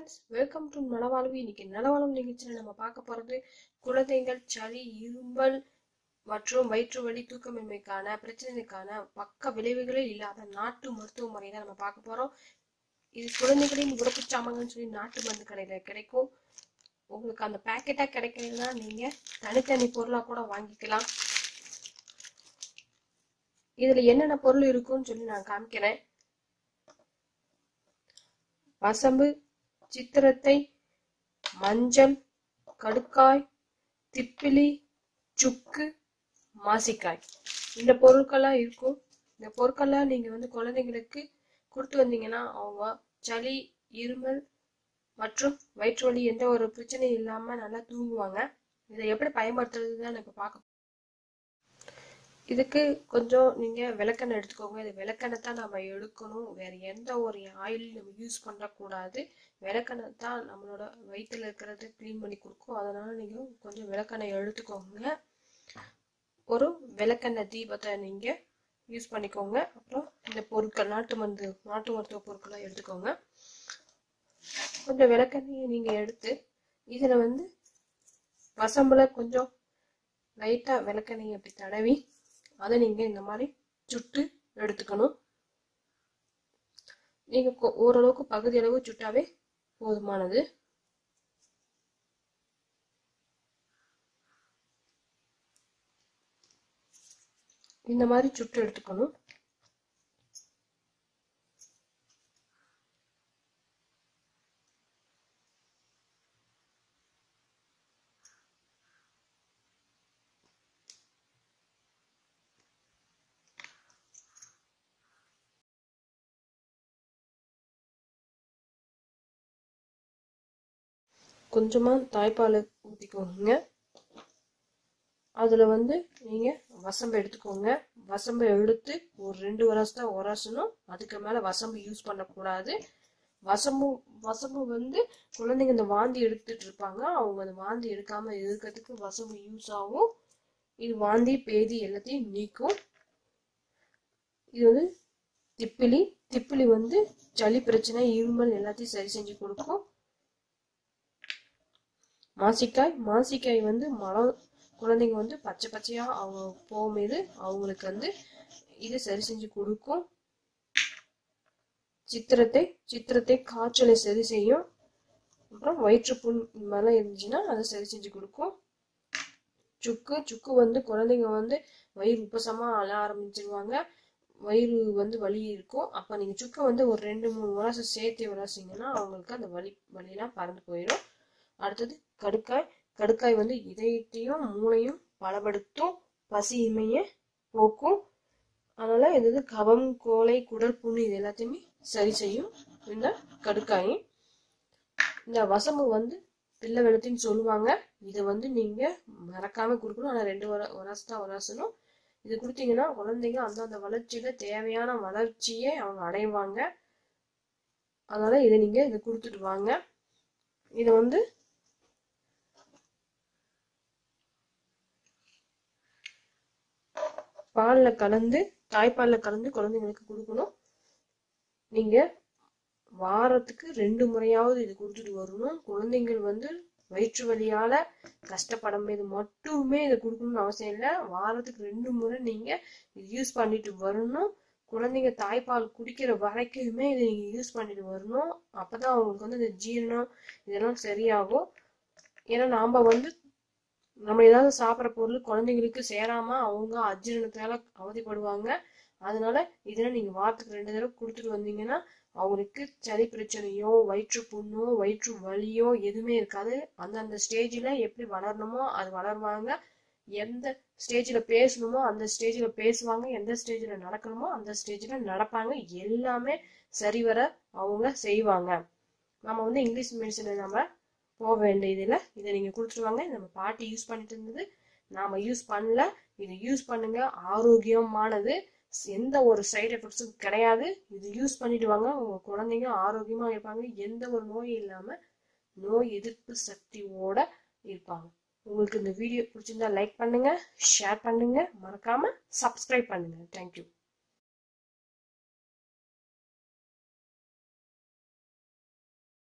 friends welcome to நலவாழ்வு இன்னைக்கு நலவாழ்வு நிகழ்ச்சியில் நம்ம பார்க்க போகிறது குழந்தைகள் சளி இருமல் மற்றும் வயிற்று வலி தூக்கமின்மைக்கான பிரச்சனைக்கான பக்க விளைவுகளே இல்லாத நாட்டு மருத்துவ முறை தான் நம்ம பார்க்க போகிறோம் இது குழந்தைகளின் உறப்பு சாமான்கள்னு சொல்லி நாட்டு மருந்து கடையில் கிடைக்கும் உங்களுக்கு அந்த பேக்கெட்டாக கிடைக்கலன்னா நீங்கள் தனித்தனி பொருளாக கூட வாங்கிக்கலாம் இதில் என்னென்ன பொருள் இருக்குன்னு சொல்லி நான் காமிக்கிறேன் வசம்பு சித்திரத்தை மஞ்சள் கடுக்காய் திப்பிலி சுக்கு மாசிக்காய் இந்த பொருட்கள்லாம் இருக்கும் இந்த பொருட்கள்லாம் நீங்கள் வந்து குழந்தைங்களுக்கு கொடுத்து வந்தீங்கன்னா அவங்க சளி இருமல் மற்றும் வயிற்று வலி எந்த ஒரு பிரச்சனையும் இல்லாமல் நல்லா தூங்குவாங்க இதை எப்படி பயன்படுத்துறது தான் இப்போ பார்க்க இதுக்கு கொஞ்சம் நீங்கள் விளக்கெண்ணெய் எடுத்துக்கோங்க இது விளக்கெண்ணெய் தான் நம்ம எடுக்கணும் வேறு எந்த ஒரு ஆயில் நம்ம யூஸ் பண்ணக்கூடாது விளக்கெண்ணெய் தான் நம்மளோட வயிற்றில் இருக்கிறது க்ளீன் பண்ணி கொடுக்கும் அதனால் நீங்கள் கொஞ்சம் விளக்கெண்ணெய் எடுத்துக்கோங்க ஒரு விளக்கெண்ணெய் தீபத்தை நீங்கள் யூஸ் பண்ணிக்கோங்க அப்புறம் இந்த பொருட்கள் நாட்டு மருந்து நாட்டு மருத்துவ பொருட்கள்லாம் எடுத்துக்கோங்க கொஞ்சம் விளக்கெண்ணெயை நீங்கள் எடுத்து இதில் வந்து வசம்புல கொஞ்சம் லைட்டாக விளக்கெண்ணெய் அப்படி தடவி அதை நீங்கள் இந்த மாதிரி சுட்டு எடுத்துக்கணும் நீங்கள் ஓரளவுக்கு பகுதி அளவு சுட்டாவே போதுமானது இந்த மாதிரி சுட்டு எடுத்துக்கணும் கொஞ்சமாக தாய்ப்பால் ஊற்றிக்கோங்க அதில் வந்து நீங்கள் வசம்பு எடுத்துக்கோங்க வசம்பு எடுத்து ஒரு ரெண்டு வருஷம் தான் உரசணும் அதுக்கு மேலே வசம்பு யூஸ் பண்ணக்கூடாது வசம்பு வசம்பு வந்து குழந்தைங்க இந்த வாந்தி எடுத்துட்டு இருப்பாங்க அவங்க அந்த வாந்தி எடுக்காம இருக்கிறதுக்கு வசம்பு யூஸ் ஆகும் இது வாந்தி பேதி எல்லாத்தையும் நீக்கும் இது வந்து திப்பிலி திப்பிலி வந்து சளி பிரச்சனை இருமல் எல்லாத்தையும் சரி செஞ்சு கொடுக்கும் மாசிக்காய் மாசிக்காய் வந்து மலம் குழந்தைங்க வந்து பச்சை பச்சையாக அவங்க போகும்போது அவங்களுக்கு வந்து இது சரி செஞ்சு கொடுக்கும் சித்திரத்தை சித்திரத்தை காய்ச்சலை சரி செய்யும் அப்புறம் வயிற்றுப்புண் மேலே இருந்துச்சுன்னா அதை சரி செஞ்சு கொடுக்கும் சுக்கு சுக்கு வந்து குழந்தைங்க வந்து வயிறு உப்பசமாக அழ ஆரம்பிச்சிருவாங்க வயிறு வந்து வலி இருக்கும் அப்போ நீங்கள் சுக்கை வந்து ஒரு ரெண்டு மூணு வருஷம் சேர்த்து விளாசிங்கன்னா அவங்களுக்கு அந்த வலி வலியெல்லாம் பறந்து போயிடும் அடுத்தது கடுக்காய் கடுக்காய் வந்து இதயத்தையும் மூளையும் பலப்படுத்தும் பசியின்மையை போக்கும் அதனால இது கவம் கோலை குடல் புண்ணு இது எல்லாத்தையுமே சரி செய்யும் இந்த கடுக்காய் இந்த வசம்பு வந்து பிள்ளை வெளுத்தின்னு சொல்லுவாங்க இதை வந்து நீங்க மறக்காம கொடுக்கணும் ஆனால் ரெண்டு வர வருஷம் உரசணும் இது கொடுத்தீங்கன்னா குழந்தைங்க அந்தந்த வளர்ச்சியில தேவையான வளர்ச்சியை அவங்க அடைவாங்க அதனால இதை நீங்க இதை கொடுத்துட்டு வாங்க இதை வந்து பாலில் கலந்து தாய்ப்பாலில் கலந்து குழந்தைங்களுக்கு கொடுக்கணும் நீங்கள் வாரத்துக்கு ரெண்டு முறையாவது இது கொடுத்துட்டு வரணும் குழந்தைங்கள் வந்து வயிற்று வலியால் கஷ்டப்படும் இது மட்டுமே இதை கொடுக்கணும்னு அவசியம் இல்லை வாரத்துக்கு ரெண்டு முறை நீங்கள் இது யூஸ் பண்ணிட்டு வரணும் குழந்தைங்க தாய்ப்பால் குடிக்கிற வரைக்குமே இதை நீங்கள் யூஸ் பண்ணிட்டு வரணும் அப்போ தான் அவங்களுக்கு வந்து இந்த ஜீரணம் இதெல்லாம் சரியாகும் ஏன்னா நாம் வந்து நம்ம ஏதாவது சாப்பிட்ற பொருள் குழந்தைங்களுக்கு சேராம அவங்க அஜீரணத்தால அவதிப்படுவாங்க அதனால இதெல்லாம் நீங்க வாரத்துக்கு ரெண்டு தடவை கொடுத்துட்டு வந்தீங்கன்னா அவங்களுக்கு சளி பிரச்சனையோ வயிற்று புண்ணோ வயிற்று வலியோ எதுவுமே இருக்காது அந்தந்த ஸ்டேஜில் எப்படி வளரணுமோ அது வளருவாங்க எந்த ஸ்டேஜில் பேசணுமோ அந்த ஸ்டேஜில் பேசுவாங்க எந்த ஸ்டேஜில் நடக்கணுமோ அந்த ஸ்டேஜில் நடப்பாங்க எல்லாமே சரிவர அவங்க செய்வாங்க நம்ம வந்து இங்கிலீஷ் மெடிசனில் நம்ம போக வேண்டியதில்லை இதை நீங்கள் கொடுத்துருவாங்க நம்ம பாட்டி யூஸ் பண்ணிட்டு இருந்தது நாம் யூஸ் பண்ணல இதை யூஸ் பண்ணுங்க ஆரோக்கியமானது எந்த ஒரு சைடு எஃபெக்ட்ஸும் கிடையாது இது யூஸ் பண்ணிட்டு வாங்க உங்கள் குழந்தைங்க ஆரோக்கியமாக இருப்பாங்க எந்த ஒரு நோயும் இல்லாமல் நோய் எதிர்ப்பு சக்தியோட இருப்பாங்க உங்களுக்கு இந்த வீடியோ பிடிச்சிருந்தா லைக் பண்ணுங்க ஷேர் பண்ணுங்க மறக்காம சப்ஸ்கிரைப் பண்ணுங்க தேங்க்யூ